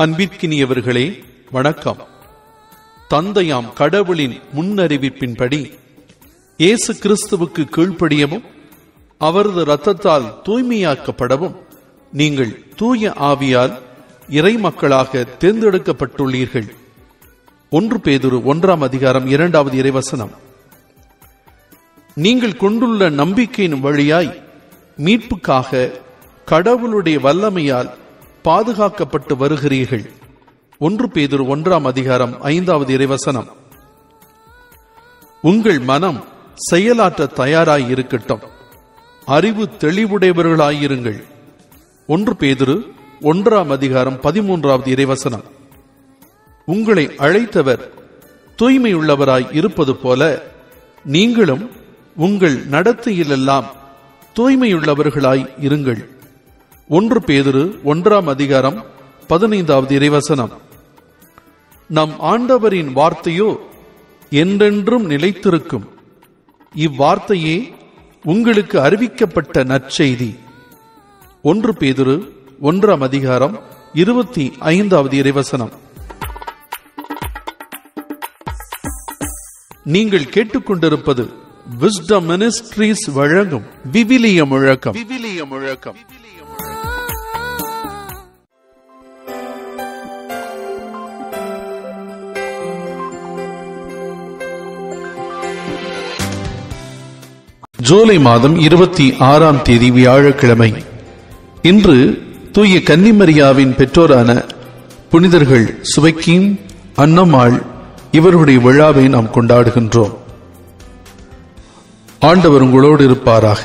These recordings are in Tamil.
அன்பிற்கினியவர்களே வணக்கம் தந்தையாம் கடவுளின் முன்னறிவிப்பின்படி இயேசு கிறிஸ்துவுக்கு கீழ்ப்படியவும் அவரது இரத்தத்தால் தூய்மையாக்கப்படவும் நீங்கள் தூய ஆவியால் இறை மக்களாக தேர்ந்தெடுக்கப்பட்டுள்ளீர்கள் ஒன்று பேதுரு ஒன்றாம் அதிகாரம் இரண்டாவது இறைவசனம் நீங்கள் கொண்டுள்ள நம்பிக்கையின் வழியாய் மீட்புக்காக கடவுளுடைய வல்லமையால் பாதுகாக்கப்பட்டு வருகிறீர்கள் ஒன்று பேதுரு ஒன்றாம் அதிகாரம் ஐந்தாவது இறைவசனம் உங்கள் மனம் செயலாற்ற தயாராய் இருக்கட்டும் அறிவு தெளிவுடையவர்களாயிருங்கள் ஒன்று பேதுரு ஒன்றாம் அதிகாரம் பதிமூன்றாவது இறைவசனம் உங்களை அழைத்தவர் தூய்மையுள்ளவராய் இருப்பது போல நீங்களும் உங்கள் நடத்தையிலெல்லாம் தூய்மையுள்ளவர்களாய் இருங்கள் ஒன்று பேதுரு ஒன்றாம் அதிகாரம் பதினைந்தாவது இறைவசனம் நம் ஆண்டவரின் வார்த்தையோ என்றென்றும் நிலைத்திருக்கும் இவ்வார்த்தையே உங்களுக்கு அறிவிக்கப்பட்ட நற்செய்தி ஒன்று பேதுரு ஒன்றாம் அதிகாரம் இருபத்தி ஐந்தாவது இறைவசனம் நீங்கள் கேட்டுக்கொண்டிருப்பது விஸ்டம் மினிஸ்ட்ரீஸ் வழங்கும் விவிலிய முழக்கம் விவிலிய முழக்கம் ஜூலை மாதம் இருபத்தி ஆறாம் தேதி வியாழக்கிழமை இன்று தூய கன்னிமரியாவின் பெற்றோரான புனிதர்கள் சுவைக்கீம் அன்னம்மாள் இவருடைய விழாவை நாம் கொண்டாடுகின்றோம் ஆண்டவர் உங்களோடு இருப்பாராக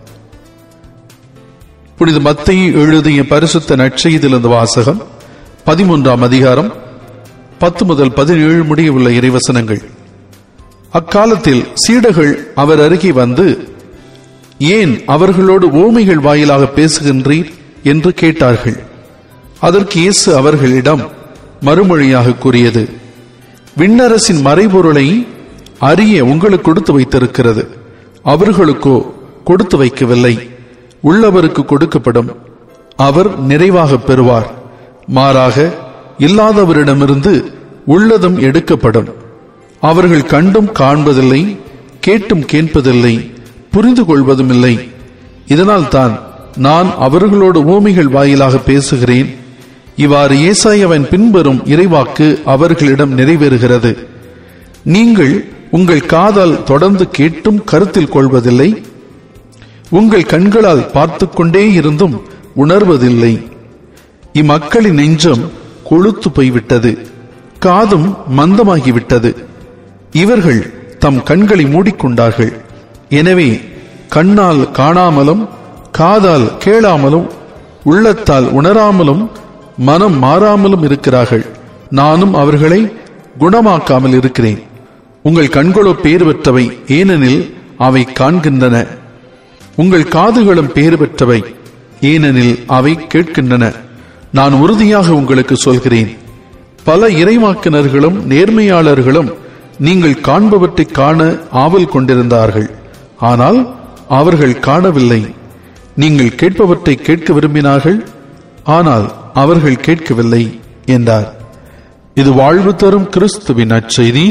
புனித மத்தை எழுதிய பரிசுத்த நற்செய்திலிருந்து வாசகம் பதிமூன்றாம் அதிகாரம் பத்து முதல் பதினேழு முடிய உள்ள இறைவசனங்கள் அக்காலத்தில் சீடர்கள் அவர் அருகே வந்து ஏன் அவர்களோடு ஓமைகள் வாயிலாக பேசுகின்றீர் என்று கேட்டார்கள் அதற்கு இயேசு அவர்களிடம் மறுமொழியாக கூறியது விண்ணரசின் மறைபொருளை அறிய உங்களுக்கு கொடுத்து வைத்திருக்கிறது அவர்களுக்கோ கொடுத்து வைக்கவில்லை உள்ளவருக்கு கொடுக்கப்படும் அவர் நிறைவாக பெறுவார் மாறாக இல்லாதவரிடமிருந்து உள்ளதும் எடுக்கப்படும் அவர்கள் கண்டும் காண்பதில்லை கேட்டும் கேட்பதில்லை புரிந்து கொள்வதும் இல்லை இதனால் தான் நான் அவர்களோடு ஊமைகள் வாயிலாக பேசுகிறேன் இவ்வாறு ஏசாயவன் பின்வரும் இறைவாக்கு அவர்களிடம் நிறைவேறுகிறது நீங்கள் உங்கள் காதால் தொடர்ந்து கேட்டும் கருத்தில் கொள்வதில்லை உங்கள் கண்களால் பார்த்து கொண்டே இருந்தும் உணர்வதில்லை இம்மக்களின் நெஞ்சம் கொழுத்து போய்விட்டது காதும் மந்தமாகிவிட்டது இவர்கள் தம் கண்களை மூடிக்கொண்டார்கள் எனவே கண்ணால் காணாமலும் காதால் கேளாமலும் உள்ளத்தால் உணராமலும் மனம் மாறாமலும் இருக்கிறார்கள் நானும் அவர்களை குணமாக்காமல் இருக்கிறேன் உங்கள் கண்களோ பேறு பெற்றவை ஏனெனில் அவை காண்கின்றன உங்கள் காதுகளும் பேறு பெற்றவை ஏனெனில் அவை கேட்கின்றன நான் உறுதியாக உங்களுக்கு சொல்கிறேன் பல இறைவாக்கினர்களும் நேர்மையாளர்களும் நீங்கள் காண்பவற்றை காண ஆவல் கொண்டிருந்தார்கள் ஆனால் அவர்கள் காணவில்லை நீங்கள் கேட்பவற்றை கேட்க விரும்பினார்கள் ஆனால் அவர்கள் கேட்கவில்லை என்றார் இது வாழ்வு தரும் கிறிஸ்துவின் நற்செய்தி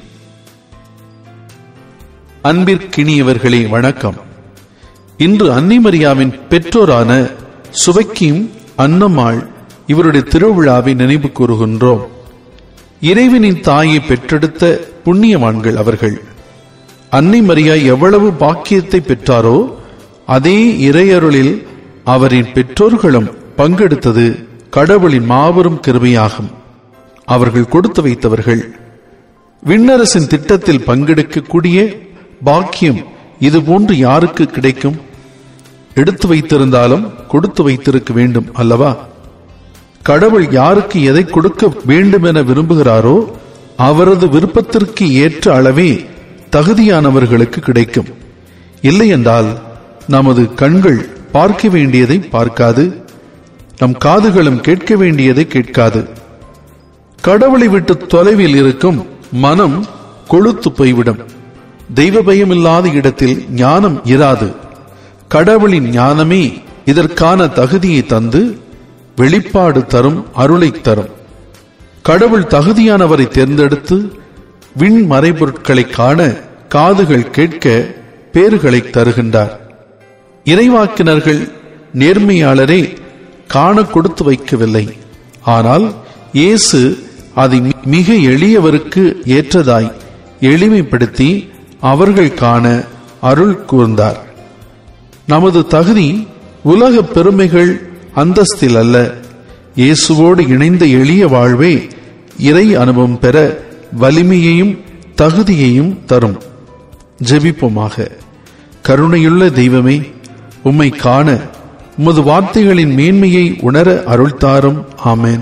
அன்பிற்கினியவர்களே வணக்கம் இன்று அன்னிமரியாவின் பெற்றோரான சுவைக்கீம் அன்னம்மாள் இவருடைய திருவிழாவை நினைவு கூறுகின்றோம் இறைவனின் தாயை பெற்றெடுத்த புண்ணியவான்கள் அவர்கள் அன்னை மரியா எவ்வளவு பாக்கியத்தை பெற்றாரோ அதே இறையருளில் அவரின் பெற்றோர்களும் பங்கெடுத்தது கடவுளின் மாபெரும் கிருபையாகும் அவர்கள் கொடுத்து வைத்தவர்கள் விண்ணரசின் திட்டத்தில் பங்கெடுக்கக்கூடிய பாக்கியம் இது போன்று யாருக்கு கிடைக்கும் எடுத்து வைத்திருந்தாலும் கொடுத்து வைத்திருக்க வேண்டும் அல்லவா கடவுள் யாருக்கு எதை கொடுக்க வேண்டும் என விரும்புகிறாரோ அவரது விருப்பத்திற்கு ஏற்ற அளவே தகுதியானவர்களுக்கு கிடைக்கும் இல்லையென்றால் நமது கண்கள் பார்க்க வேண்டியதை பார்க்காது நம் காதுகளும் கேட்க வேண்டியதை கேட்காது கடவுளை விட்டு தொலைவில் இருக்கும் மனம் கொழுத்து போய்விடும் தெய்வ பயம் இல்லாத இடத்தில் ஞானம் இராது கடவுளின் ஞானமே இதற்கான தகுதியை தந்து வெளிப்பாடு தரும் அருளை தரும் கடவுள் தகுதியானவரை தேர்ந்தெடுத்து விண் மறைபொருட்களை காண காதுகள் கேட்க பேறுகளை தருகின்றார் இறைவாக்கினர்கள் நேர்மையாளரே காண கொடுத்து வைக்கவில்லை ஆனால் இயேசு அதை மிக எளியவருக்கு ஏற்றதாய் எளிமைப்படுத்தி அவர்கள் காண அருள் கூர்ந்தார் நமது தகுதி உலக பெருமைகள் அந்தஸ்தில் அல்ல இயேசுவோடு இணைந்த எளிய வாழ்வே இறை அனுபவம் பெற வலிமையையும் தகுதியையும் தரும் ஜெபிப்போமாக கருணையுள்ள தெய்வமே உம்மை காண உமது வார்த்தைகளின் மேன்மையை உணர அருள்தாரும் ஆமேன்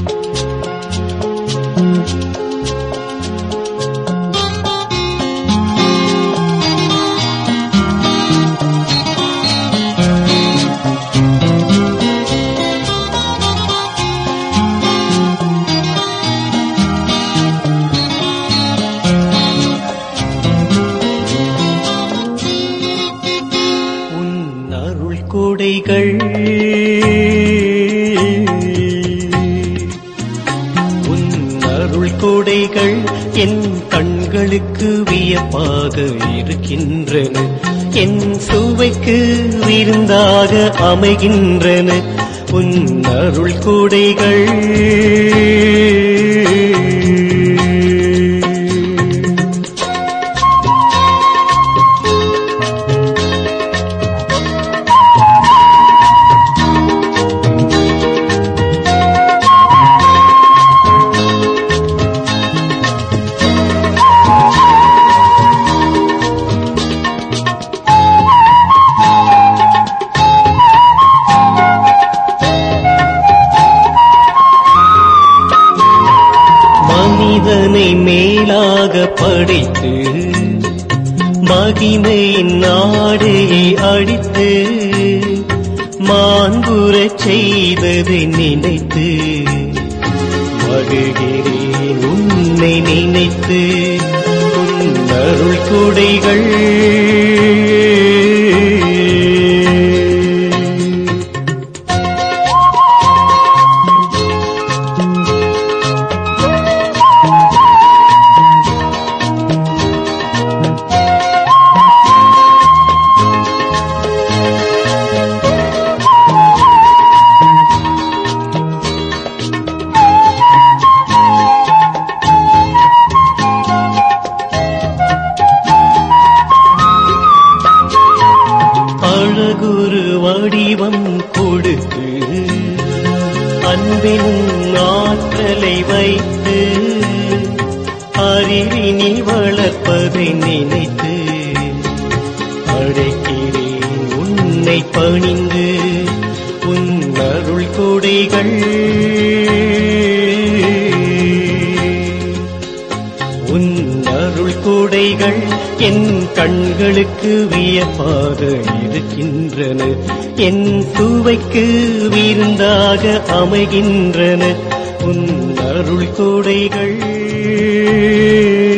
உன் அருள் கொடைகள் உன் அருள் கொடைகள் என் கண்களுக்கு வியப்பாக இருக்கின்றன என் சுவைக்கு விருந்தாக அமைகின்றன உன் அருள் கொடைகள் மனிதனை மேலாக படைத்து மகிமையின் நாடையை அடித்து மாண்புறச் செய்ததை நினைத்து மகிழ்கிறேன் உன்னை நினைத்து உன் அருள் கொடைகள் அழகுரு வடிவம் கொடுத்து அன்பின் ஆற்றலை வைத்து அறிவினில் வளர்ப்பதை நினைத்து அழைக்கிறேன் உன்னை பணிந்து உன் அருள் கொடைகள் உன் அருள் கொடைகள் என் கண்களுக்கு வியப்பாக இருக்கின்றன என் சுவைக்கு விருந்தாக அமைகின்றன உன் அருள் கொடைகள்